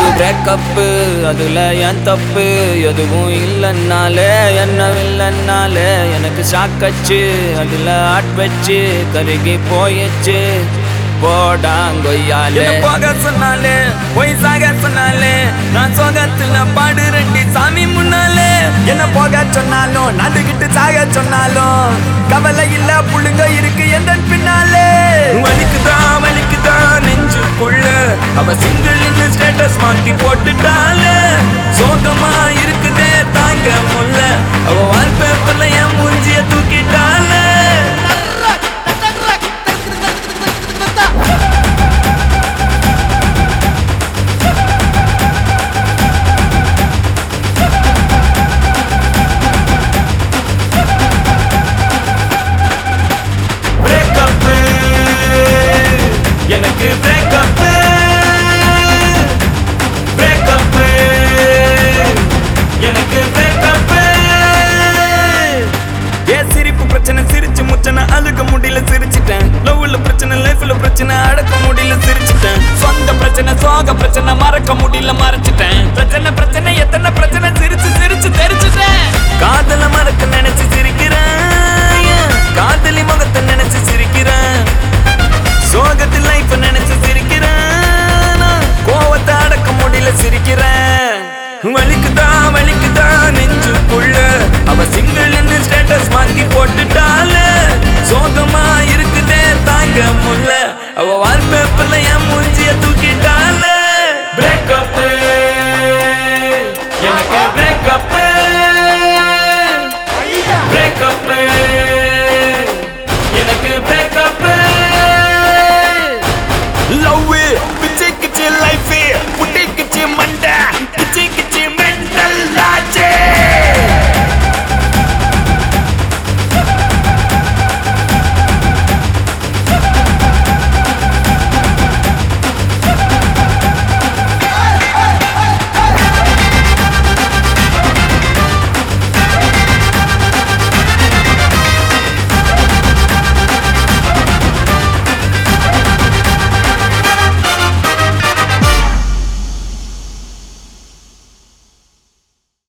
எனக்கு பிரேக்கப்பு அதுல என் தப்பு எதுவும் இல்லைன்னாலே என்ன இல்லைன்னாலே எனக்கு சாக்கச்சு அதுல ஆட் வச்சு கருகி போயிடுச்சு போடாங்கொய்யாலே போக சொன்னாலே பொய் சாக சொன்னாலே நான் சோகத்துல பாடு ரெண்டி சாமி முன்னாலே என்ன போக சொன்னாலும் நடுக்கிட்டு சாக சொன்னாலும் கவலை இல்ல புள்ளுங்க இருக்கு எந்த பின்னாலே வலிக்குதா வலிக்குதா நெஞ்சுக்குள்ள அவ சிங்கிள் ஸ்டேட்டஸ் மாத்தி போட்டுட்டால சோகமா இருக்குதே தாங்க முல்ல அவ வால்பேப்பர்ல என் மூஞ்சிய தூக்கிட்டால பிரேக்கப் எனக்கு பிரேக்கப் பிரேக்கப் எனக்கு பிரேக்கப் ஏ சிரிப்பு பிரச்சனை சிரிச்சு முச்சனை அழுக முடியல சிரிச்சிட்டேன் லவ்ல பிரச்சனை லைஃப்ல பிரச்சனை அடக்க முடியல சிரிச்சிட்டேன் சொந்த பிரச்சனை சோக பிரச்சனை மறக்க முடியல மறைச்சிட்டேன் பிரச்சனை பிரச்சனை எத்தனை பிரச்சனை